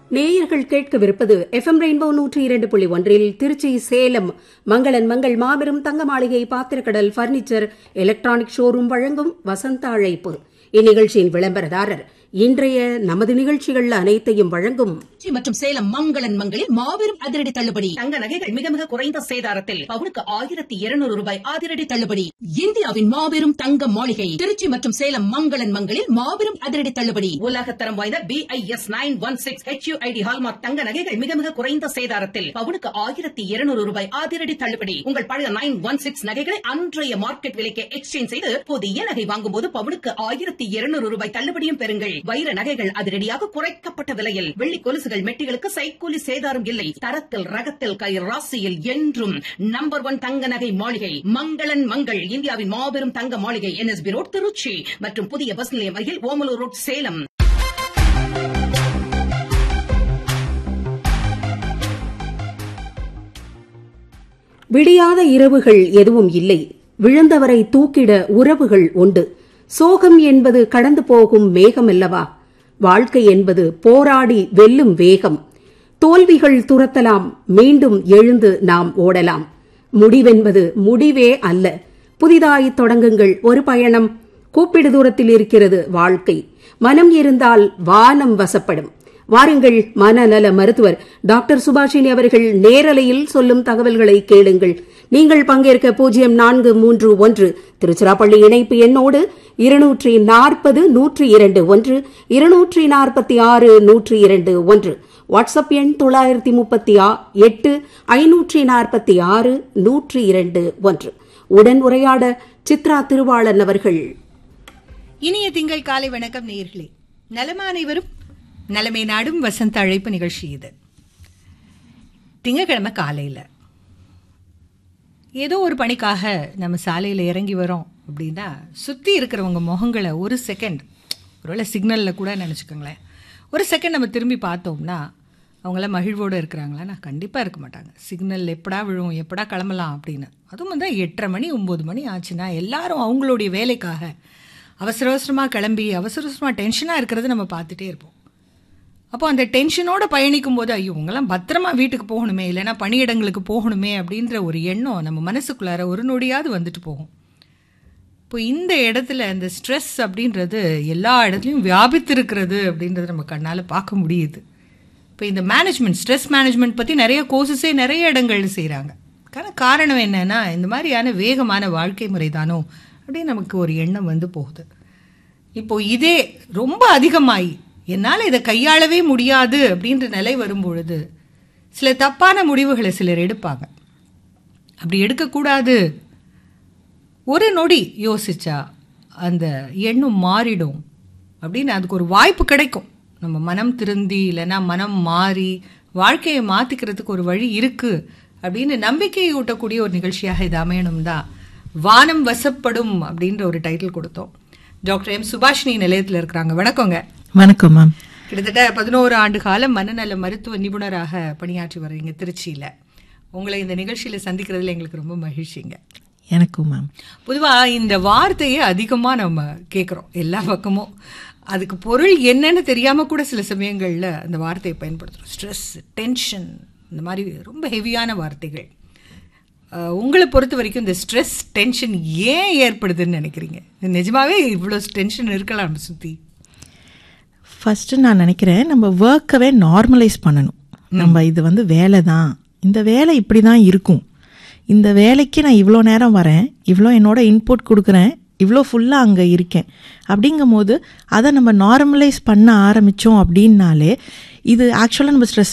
நேயர்கள் கேட்கவிருப்பது FM rainbow நூற்றி இரண்டு புள்ளி ஒன்றில் திருச்சி சேலம் மங்களன் மங்கள் மாபெரும் தங்க மாளிகை பாத்திரக்கடல் பர்னிச்சர் எலக்ட்ரானிக் ஷோரூம் வழங்கும் வசந்த அழைப்பு இந்நிகழ்ச்சியின் விளம்பரதாரர் இன்றைய நமது நிகழ்ச்சிகள் அனைத்தையும் வழங்கும் திருச்சி மற்றும் சேலம் மங்களன் மங்களில் மாபெரும் அதிரடி தள்ளுபடி தங்க நகைகள் மிக மிக குறைந்த சேதாரத்தில் பவுனுக்கு ஆயிரத்தி இருநூறு ரூபாய் அதிரடி தள்ளுபடி இந்தியாவின் மாபெரும் தங்க மாளிகை திருச்சி மற்றும் சேலம் மங்களன் மங்களில் மாபெரும் அதிரடி தள்ளுபடி உலகத்தரம் வாய்ந்த B I S nine one six H ID hallmark தங்க நகைகள் மிக மிக குறைந்த சேதாரத்தில் பவுனுக்கு ஆயிரத்தி இருநூறு ரூபாய் அதிரடி தள்ளுபடி உங்கள் பழைய நைன் ஒன் சிக்ஸ் நகைகளை அன்றைய மார்க்கெட் விலைக்கு எக்ஸ்சேஞ்ச் செய்து புதிய நகை வாங்கும்போது பவுனுக்கு ஆயிரத்தி இருநூறு ரூபாய் தள்ளுபடியும் பெறுங்கள் வைர நகைகள் அதிரடியாக குறைக்கப்பட்ட விலையில் வெள்ளி கொலுசுகள் மெட்டிகளுக்கு சைக்கூலி சேதாரம் இல்லை தரத்தில் ரகத்தில் கை ராசியில் என்றும் நம்பர் ஒன் தங்க நகை மாளிகை மங்களன் மங்கள் இந்தியாவின் மாபெரும் தங்க மாளிகை என்எஸ்பி ரோட் திருச்சி மற்றும் புதிய பஸ் நிலையம் அருகில் ஓமலூர் ரோட் சேலம் விடியாத இரவுகள் எதுவும் இல்லை விழுந்தவரை தூக்கிட உறவுகள் உண்டு சோகம் என்பது கடந்து போகும் மேகம் அல்லவா வாழ்க்கை என்பது போராடி வெல்லும் வேகம் தோல்விகள் துரத்தலாம் மீண்டும் எழுந்து நாம் ஓடலாம் முடிவென்பது முடிவே அல்ல புதிதாய் தொடங்குங்கள் ஒரு பயணம் கூப்பிடு தூரத்தில் இருக்கிறது வாழ்க்கை மனம் இருந்தால் வானம் வசப்படும் வாருங்கள் மனநல மருத்துவர் டாக்டர் சுபாஷினி அவர்கள் நேரலையில் சொல்லும் தகவல்களை கேளுங்கள் நீங்கள் பங்கேற்க பூஜ்ஜியம் நான்கு மூன்று ஒன்று திருச்சிராப்பள்ளி இணைப்பு எண்ணோடு இருநூற்றி நாற்பது நூற்றி இரண்டு ஒன்று இருநூற்றி நாற்பத்தி ஆறு நூற்றி இரண்டு ஒன்று வாட்ஸ்அப் எண் தொள்ளாயிரத்தி முப்பத்தி எட்டு ஐநூற்றி நாற்பத்தி ஆறு நூற்றி இரண்டு ஒன்று உடன் உரையாட சித்ரா திருவாளன் அவர்கள் இனிய திங்கள் காலை வணக்கம் நேயர்களே நலமா அனைவரும் நலமே நாடும் வசந்த அழைப்பு நிகழ்ச்சி இது திங்கக்கிழமை காலையில் ஏதோ ஒரு பணிக்காக நம்ம சாலையில் இறங்கி வரோம் அப்படின்னா சுற்றி இருக்கிறவங்க முகங்களை ஒரு செகண்ட் ஒருவேளை சிக்னலில் கூட நினச்சிக்கோங்களேன் ஒரு செகண்ட் நம்ம திரும்பி பார்த்தோம்னா அவங்களாம் மகிழ்வோடு இருக்கிறாங்களா நான் கண்டிப்பாக இருக்க மாட்டாங்க சிக்னல் எப்படா விழும் எப்படா கிளம்பலாம் அப்படின்னு அதுவும் வந்து எட்டரை மணி ஒம்பது மணி ஆச்சுன்னா எல்லாரும் அவங்களுடைய வேலைக்காக அவசர அவசரமாக கிளம்பி அவசர அவசரமாக டென்ஷனாக இருக்கிறத நம்ம பார்த்துட்டே இருப்போம் அப்போ அந்த டென்ஷனோட பயணிக்கும் போது ஐயோ உங்களாம் பத்திரமா வீட்டுக்கு போகணுமே இல்லைன்னா பணியிடங்களுக்கு போகணுமே அப்படின்ற ஒரு எண்ணம் நம்ம மனசுக்குள்ளார ஒரு நொடியாவது வந்துட்டு போகும் இப்போ இந்த இடத்துல இந்த ஸ்ட்ரெஸ் அப்படின்றது எல்லா இடத்துலையும் வியாபித்திருக்கிறது அப்படின்றது நம்ம கண்ணால் பார்க்க முடியுது இப்போ இந்த மேனேஜ்மெண்ட் ஸ்ட்ரெஸ் மேனேஜ்மெண்ட் பற்றி நிறைய கோர்சஸே நிறைய இடங்கள்ல செய்கிறாங்க ஆனால் காரணம் என்னன்னா இந்த மாதிரியான வேகமான வாழ்க்கை முறை தானோ அப்படின்னு நமக்கு ஒரு எண்ணம் வந்து போகுது இப்போ இதே ரொம்ப அதிகமாகி என்னால் இதை கையாளவே முடியாது அப்படின்ற நிலை வரும்பொழுது சில தப்பான முடிவுகளை சிலர் எடுப்பாங்க அப்படி எடுக்கக்கூடாது ஒரு நொடி யோசிச்சா அந்த எண்ணம் மாறிடும் அப்படின்னு அதுக்கு ஒரு வாய்ப்பு கிடைக்கும் நம்ம மனம் திருந்தி இல்லைன்னா மனம் மாறி வாழ்க்கையை மாற்றிக்கிறதுக்கு ஒரு வழி இருக்குது அப்படின்னு நம்பிக்கையை ஊட்டக்கூடிய ஒரு நிகழ்ச்சியாக இது அமையணும் தான் வானம் வசப்படும் அப்படின்ற ஒரு டைட்டில் கொடுத்தோம் டாக்டர் எம் சுபாஷினி நிலையத்தில் இருக்கிறாங்க வணக்கங்க வணக்கம் மேம் கிட்டத்தட்ட பதினோரு ஆண்டு காலம் மனநல மருத்துவ நிபுணராக பணியாற்றி வர்றீங்க திருச்சியில் உங்களை இந்த நிகழ்ச்சியில் சந்திக்கிறதுல எங்களுக்கு ரொம்ப மகிழ்ச்சிங்க எனக்கும் மேம் பொதுவாக இந்த வார்த்தையை அதிகமாக நம்ம கேட்குறோம் எல்லா பக்கமும் அதுக்கு பொருள் என்னன்னு தெரியாமல் கூட சில சமயங்களில் அந்த வார்த்தையை பயன்படுத்துகிறோம் ஸ்ட்ரெஸ் டென்ஷன் இந்த மாதிரி ரொம்ப ஹெவியான வார்த்தைகள் அஹ், உங்களை பொறுத்த வரைக்கும் இந்த ஸ்ட்ரெஸ் டென்ஷன் ஏன் ஏற்படுதுன்னு நினைக்கிறீங்க நிஜமாவே இவ்வளோ டென்ஷன் இருக்கலாம் நம்ம சுற்றி ஃபஸ்ட்டு நான் நினைக்கிறேன் நம்ம ஒர்க்கவே நார்மலைஸ் பண்ணணும் நம்ம இது வந்து வேலை தான் இந்த வேலை இப்படி தான் இருக்கும் இந்த வேலைக்கு நான் இவ்வளோ நேரம் வரேன் இவ்வளோ என்னோட இன்புட் கொடுக்குறேன் இவ்வளோ ஃபுல்லாக அங்கே இருக்கேன் அப்படிங்கும் போது அதை நம்ம நார்மலைஸ் பண்ண ஆரம்பித்தோம் அப்படின்னாலே இது ஆக்சுவலாக நம்ம ஸ்ட்ரெஸ்